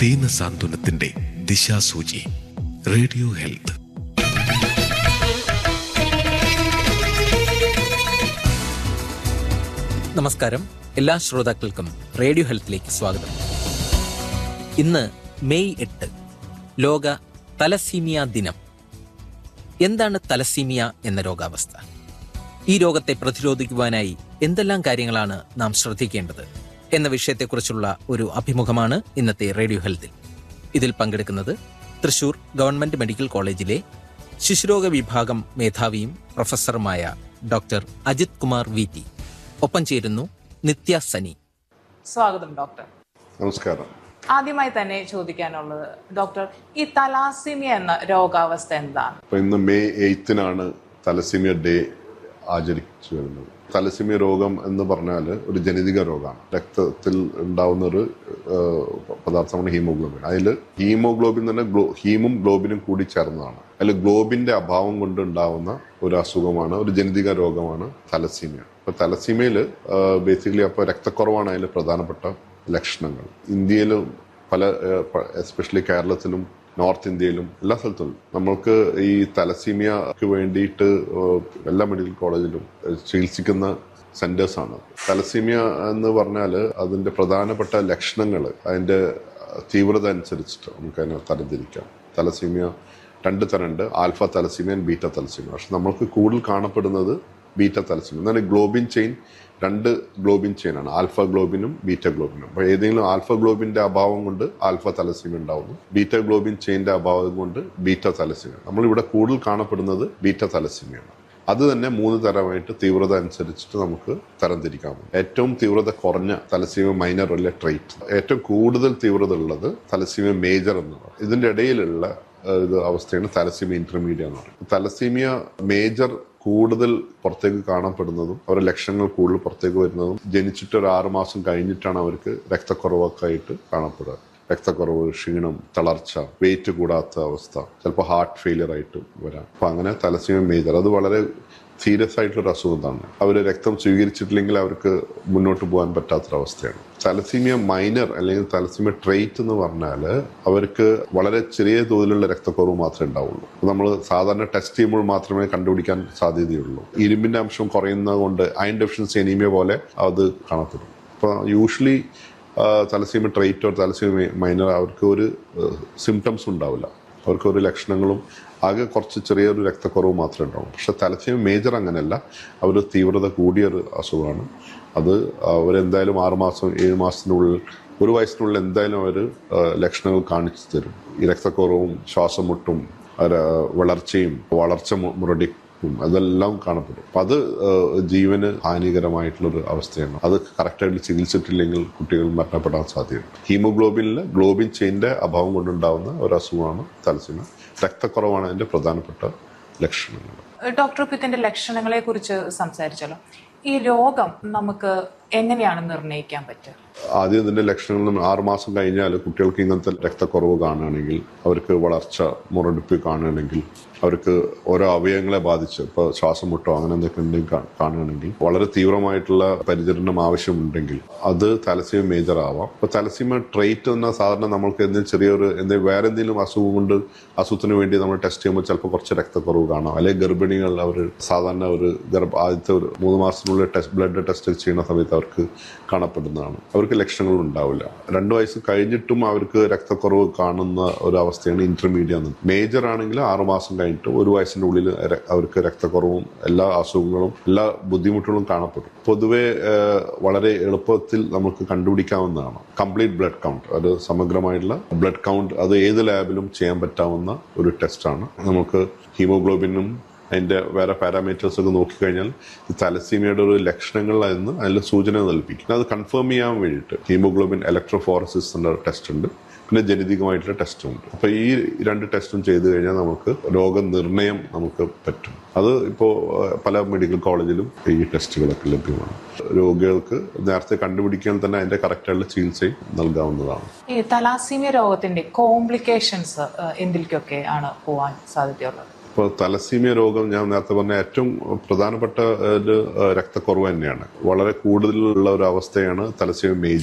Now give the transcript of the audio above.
ദീനസാന്ത്വനത്തിന്റെ ദിശാസൂചി radio health നമസ്കാരം എല്ലാ ശ്രോതാക്കൾക്കും റേഡിയോ ഹെൽത്തിലേക്ക് സ്വാഗതം ഇന്ന് മെയ് എട്ട് ലോക തലസീമിയ ദിനം എന്താണ് തലസീമിയ എന്ന രോഗാവസ്ഥ ഈ രോഗത്തെ പ്രതിരോധിക്കുവാനായി എന്തെല്ലാം കാര്യങ്ങളാണ് നാം ശ്രദ്ധിക്കേണ്ടത് എന്ന വിഷയത്തെക്കുറിച്ചുള്ള ഒരു അഭിമുഖമാണ് ഇന്നത്തെ റേഡിയോ ഹെൽത്തിൽ ഇതിൽ പങ്കെടുക്കുന്നത് തൃശൂർ ഗവൺമെന്റ് മെഡിക്കൽ കോളേജിലെ ശിശുരോഗ വിഭാഗം മേധാവിയും പ്രൊഫസറുമായ doctor Ajith Kumar V T ഒപ്പം ചേരുന്നു നിത്യ സനി സ്വാഗതം ഡോക്ടർ നമസ്കാരം ആദ്യമായി തന്നെ ചോദിക്കാനുള്ളത് ഡോക്ടർ ഈ തലാസിമിയ എന്ന രോഗാവസ്ഥ എന്താണ് അപ്പൊ ഇന്ന് മെയ് എയ്ത്തിനാണ് തലസീമിയ ഡേ ആചരിച്ചു വരുന്നത് തലസീമിയ രോഗം എന്ന് പറഞ്ഞാൽ ഒരു ജനിതക രോഗമാണ് രക്തത്തിൽ ഉണ്ടാവുന്ന ഒരു ആ, പദാർത്ഥമാണ് ഹീമോഗ്ലോബിൻ അതിൽ ഹീമോഗ്ലോബിൻ തന്നെ ഗ്ലോ ഹീമും ഗ്ലോബിനും കൂടി ചേർന്നതാണ് അതിൽ ഗ്ലോബിന്റെ അഭാവം കൊണ്ട് ഉണ്ടാവുന്ന ഒരു അസുഖമാണ് ഒരു ജനിതക രോഗമാണ് തലസീമിയ അപ്പൊ തലസീമയിൽ ബേസിക്കലി അപ്പോൾ രക്തക്കുറവാണ് അതിൽ പ്രധാനപ്പെട്ട ലക്ഷണങ്ങൾ ഇന്ത്യയിലും പല എസ്പെഷ്യലി കേരളത്തിലും നോർത്ത് ഇന്ത്യയിലും എല്ലാ സ്ഥലത്തും നമ്മൾക്ക് ഈ തലസീമിയക്ക് വേണ്ടിയിട്ട് ഏഹ്, എല്ലാ മെഡിക്കൽ കോളേജിലും ഏഹ്, ചികിത്സിക്കുന്ന സെന്റേഴ്സ് ആണ് തലസീമിയ എന്ന് പറഞ്ഞാൽ അതിന്റെ പ്രധാനപ്പെട്ട ലക്ഷണങ്ങൾ അതിന്റെ തീവ്രത അനുസരിച്ചിട്ട് നമുക്ക് അതിനെ തരംതിരിക്കാം തലസീമിയ രണ്ട് തരമുണ്ട് ആൽഫ തലസീമിയ ബീറ്റ തലസീമിയ പക്ഷെ നമ്മൾക്ക് കൂടുതൽ കാണപ്പെടുന്നത് ബീറ്റ തലസീമിയ എന്നാൽ ഗ്ലോബിൻ ചെയിൻ രണ്ട് ഗ്ലോബിൻ ചെയിൻ ആണ് ആൽഫ ഗ്ലോബിനും ബീറ്റ ഗ്ലോബിനും അപ്പോൾ ഏതെങ്കിലും ആൽഫ ഗ്ലോബിന്റെ അഭാവം കൊണ്ട് ആൽഫ തലസീമിയ ഉണ്ടാവുന്നു ബീറ്റ ഗ്ലോബിൻ ചെയിന്റെ അഭാവം കൊണ്ട് ബീറ്റ തലസീമിയ നമ്മളിവിടെ കൂടുതൽ കാണപ്പെടുന്നത് ബീറ്റ തലസീമിയാണ് അത് തന്നെ മൂന്ന് തരമായിട്ട് തീവ്രത അനുസരിച്ചിട്ട് നമുക്ക് തരംതിരിക്കാം ഏറ്റവും തീവ്രത കുറഞ്ഞ തലസീമ മൈനർ അല്ലെ ട്രേറ്റ് ഏറ്റവും കൂടുതൽ തീവ്രത ഉള്ളത് തലസീമ മേജർ എന്ന് പറയും ഇതിന്റെ ഇടയിലുള്ള ഏഹ്, ഇത് അവസ്ഥയാണ് തലസീമ ഇന്റർമീഡിയ എന്ന് പറയുന്നത് തലസീമിയ മേജർ കൂടുതൽ പുറത്തേക്ക് കാണപ്പെടുന്നതും അവരുടെ ലക്ഷണങ്ങൾ കൂടുതൽ പുറത്തേക്ക് വരുന്നതും ജനിച്ചിട്ട് ഒരു ആറ് മാസം കഴിഞ്ഞിട്ടാണ് അവർക്ക് രക്തക്കുറവൊക്കെ ആയിട്ട് കാണപ്പെടുക രക്തക്കുറവ് ക്ഷീണം തളർച്ച വെയിറ്റ് കൂടാത്ത അവസ്ഥ ചിലപ്പോൾ ഹാർട്ട് ഫെയിലിയർ ആയിട്ട് വരാം അപ്പൊ അങ്ങനെ തലസീമ മേജർ അത് വളരെ സീരിയസ് ആയിട്ടുള്ള അസുഖം തന്നെ അവർ രക്തം സ്വീകരിച്ചിട്ടില്ലെങ്കിൽ അവർക്ക് മുന്നോട്ട് പോകാൻ പറ്റാത്തൊരവസ്ഥയാണ് തലസീമിയ മൈനർ അല്ലെങ്കിൽ തലസീമിയ ട്രേറ്റ് എന്ന് പറഞ്ഞാൽ അവർക്ക് വളരെ ചെറിയ തോതിലുള്ള രക്തക്കുറവ് മാത്രമേ ഉണ്ടാവുള്ളൂ നമ്മൾ സാധാരണ ടെസ്റ്റ് ചെയ്യുമ്പോൾ മാത്രമേ കണ്ടുപിടിക്കാൻ സാധ്യതയുള്ളൂ ഇരുമ്പിന്റെ അംശം കുറയുന്നത് കൊണ്ട് അയൺ ഡെഫിഷ്യൻസി അനീമിയ പോലെ അത് കാണപ്പെടും അപ്പോൾ usually thalassemia trait or thalassemia minor അവർക്ക് ഒരു സിംറ്റംസ് ഉണ്ടാവില്ല അവർക്ക് ഒരു ലക്ഷണങ്ങളും ആകെ കുറച്ച് ചെറിയൊരു രക്തക്കുറവ് മാത്രമേ ഉണ്ടാവും പക്ഷെ തലസീമ മേജർ അങ്ങനെയല്ല അവർ തീവ്രത കൂടിയൊരു അസുഖമാണ് അത് അവരെന്തായാലും ആറുമാസം ഏഴ് മാസത്തിനുള്ളിൽ ഒരു വയസ്സിനുള്ളിൽ എന്തായാലും അവർ ലക്ഷണങ്ങൾ കാണിച്ചു തരും ഈ രക്തക്കുറവും ശ്വാസം മുട്ടും അവരെ വളർച്ചയും വളർച്ച മു- മുരടിക്കും അതെല്ലാം കാണപ്പെടും അപ്പം അത് ഏഹ്, ജീവന് ഹാനികരമായിട്ടുള്ളൊരു അവസ്ഥയാണ് അത് കറക്റ്റായിട്ട് ചികിത്സിച്ചിട്ടില്ലെങ്കിൽ കുട്ടികൾ മരണപ്പെടാൻ സാധ്യതയുണ്ട് ഹീമോഗ്ലോബിനിൽ ഗ്ലോബിൻ ചെയിൻ്റെ അഭാവം കൊണ്ടുണ്ടാവുന്ന ഒരു അസുഖമാണ് തലസീമ രക്തക്കുറവാണ് അതിൻ്റെ പ്രധാനപ്പെട്ട ലക്ഷണങ്ങൾ ഡോക്ടർ ഇപ്പൊ ഇതിന്റെ ലക്ഷണങ്ങളെ കുറിച്ച് സംസാരിച്ചല്ലോ ഈ രോഗം നമുക്ക് എങ്ങനെയാണ് നിർണ്ണയിക്കാൻ പറ്റുക ആദ്യം ഇതിന്റെ ലക്ഷണങ്ങൾ ആറുമാസം കഴിഞ്ഞാൽ കുട്ടികൾക്ക് ഇങ്ങനത്തെ രക്തക്കുറവ് കാണുകയാണെങ്കിൽ അവർക്ക് വളർച്ച മുരടിപ്പ് കാണുകയാണെങ്കിൽ അവർക്ക് ഓരോ അവയവങ്ങളെ ബാധിച്ച് ഇപ്പോൾ ശ്വാസം മുട്ടോ അങ്ങനെ എന്തൊക്കെ ഉണ്ടെങ്കിൽ കാ- കാണുകയാണെങ്കിൽ വളരെ തീവ്രമായിട്ടുള്ള പരിചരണം ആവശ്യമുണ്ടെങ്കിൽ അത് തലസീമ മേജർ ആവാം ഇപ്പോൾ തലസീമ ട്രേറ്റ് എന്ന സാധാരണ നമ്മൾക്ക് എന്തെങ്കിലും ചെറിയൊരു എന്തെങ്കിലും വേറെ എന്തെങ്കിലും അസുഖം കൊണ്ട് അസുഖത്തിന് വേണ്ടി നമ്മൾ ടെസ്റ്റ് ചെയ്യുമ്പോൾ ചിലപ്പോൾ കുറച്ച് രക്തക്കുറവ് കാണാം അല്ലെങ്കിൽ ഗർഭിണികൾ അവർ സാധാരണ ഒരു ഗർഭ ആദ്യത്തെ ഒരു മൂന്ന് മാസത്തിനുള്ളിൽ ടെസ്റ്റ് ബ്ലഡ് ടെസ്റ്റ് ചെയ്യുന്ന സമയത്ത് അവർക്ക് കാണപ്പെടുന്നതാണ് അവർക്ക് ലക്ഷണങ്ങൾ ഉണ്ടാവില്ല രണ്ട് വയസ്സ് കഴിഞ്ഞിട്ടും അവർക്ക് രക്തക്കുറവ് കാണുന്ന ഒരു അവസ്ഥയാണ് ഇന്റർമീഡിയ എന്ന് മേജർ ആണെങ്കിൽ ആറുമാസം കഴിഞ്ഞിട്ട് ഒരു വയസ്സിന്റെ ഉള്ളിൽ ര- അവർക്ക് രക്തക്കുറവും എല്ലാ അസുഖങ്ങളും എല്ലാ ബുദ്ധിമുട്ടുകളും കാണപ്പെടും പൊതുവെ ഏഹ്, വളരെ എളുപ്പത്തിൽ നമുക്ക് കണ്ടുപിടിക്കാവുന്നതാണ് കംപ്ലീറ്റ് ബ്ലഡ് കൗണ്ട് അത് സമഗ്രമായിട്ടുള്ള ബ്ലഡ് കൗണ്ട് അത് ഏത് ലാബിലും ചെയ്യാൻ പറ്റാവുന്ന ഒരു ടെസ്റ്റാണ് നമുക്ക് ഹീമോഗ്ലോബിനും അതിന്റെ വേറെ പാരാമീറ്റേഴ്സ് ഒക്കെ നോക്കിക്കഴിഞ്ഞാൽ ഈ തലസീമിയയുടെ ഒരു ലക്ഷണങ്ങളായിരുന്നു അതിൽ സൂചന നൽകിക്കും അത് കൺഫേം ചെയ്യാൻ വേണ്ടിയിട്ട് ഹീമോഗ്ലോബിൻ ഇലക്ട്രോഫോറസിസ് എന്ന ടെസ്റ്റ് ഉണ്ട് പിന്നെ ജനിതകമായിട്ടുള്ള ടെസ്റ്റും ഉണ്ട് അപ്പൊ ഈ രണ്ട് ടെസ്റ്റും ചെയ്തു കഴിഞ്ഞാൽ നമുക്ക് രോഗനിർണയം നമുക്ക് പറ്റും അത് ഇപ്പോൾ പല മെഡിക്കൽ കോളേജിലും ഈ ടെസ്റ്റുകളൊക്കെ ലഭ്യമാണ് രോഗികൾക്ക് നേരത്തെ കണ്ടുപിടിക്കാൻ തന്നെ അതിന്റെ കറക്റ്റായിട്ടുള്ള ചികിത്സയും നൽകാവുന്നതാണ് ഈ തലാസീമിയ രോഗത്തിന്റെ കോംപ്ലിക്കേഷൻസ് എന്തിലേക്കൊക്കെ ആണ് പോവാൻ സാധ്യതയുള്ളത് ഇപ്പോൾ തലസീമിയ രോഗം ഞാൻ നേരത്തെ പറഞ്ഞ ഏറ്റവും പ്രധാനപ്പെട്ട ഒരു ഏഹ്, രക്തക്കുറവ് തന്നെയാണ് വളരെ കൂടുതലുള്ള ഒരു അവസ്ഥയാണ് തലസീമിയ മേജർ